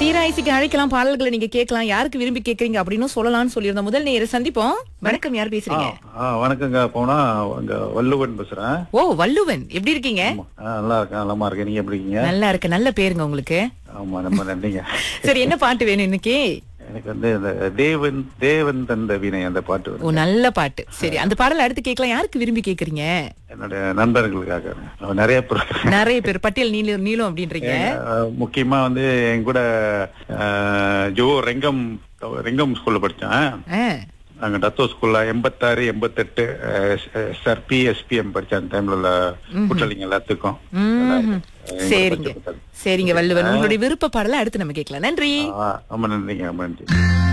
தீராயிசிக்கு அழைக்கலாம் பாடல்களை நீங்க கேட்கலாம் யாருக்கு விரும்பி கேக்குறீங்க அப்படின்னு சொல்லலாம்னு சொல்லியிருந்தோம் முதல் நேர சந்திப்போம் வணக்கம் யார் பேசுறீங்க ஆ, வணக்கங்க போனா அங்க வள்ளுவன் பேசுறேன் ஓ வள்ளுவன் எப்படி இருக்கீங்க ஆமா. ஆ, நல்லா இருக்கேன் நலமா இருக்கேன் நீங்க எப்படி இருக்கீங்க நல்லா இருக்கு நல்ல பேருங்க உங்களுக்கு ஆமா ரொம்ப நன்றிங்க சரி என்ன பாட்டு வேணும் இன்னைக்கு எனக்கு வந்து இந்த தேவன் தேவன் தந்த வினை அந்த பாட்டு ஓ வருது. நல்ல பாட்டு சரி அந்த பாடல் அடுத்து கேட்கலாம் யாருக்கு விரும்பி கேக்குறீங்க என்னுடைய நண்பர்களுக்காக அவன் நிறைய பேர் நிறைய பேர் பட்டியல் நீளம் நீளம் அப்படின்றீங்க ஆ, முக்கியமா வந்து என் கூட ஆ, ஜோ ரெங்கம் ரெங்கம் ஸ்கூல்ல படிச்சேன் ஆ, அங்க டத்தோ ஸ்கூல்ல எண்பத்தாறு எண்பத்தெட்டு எஸ்ஆர்பி எஸ்பிஎம் படிச்சேன் அந்த டைம்ல கூட்டளிங்க எல்லாத்துக்கும் ம்ஹும். எங்க சரிங்க படிச்ச சரிங்க வள்ளுவன் உங்களுடைய விருப்ப பாடலை அடுத்து நம்ம கேட்கலாம் நன்றி ஆ, ரொம்ப நன்றிங்க ரொம்ப நன்றி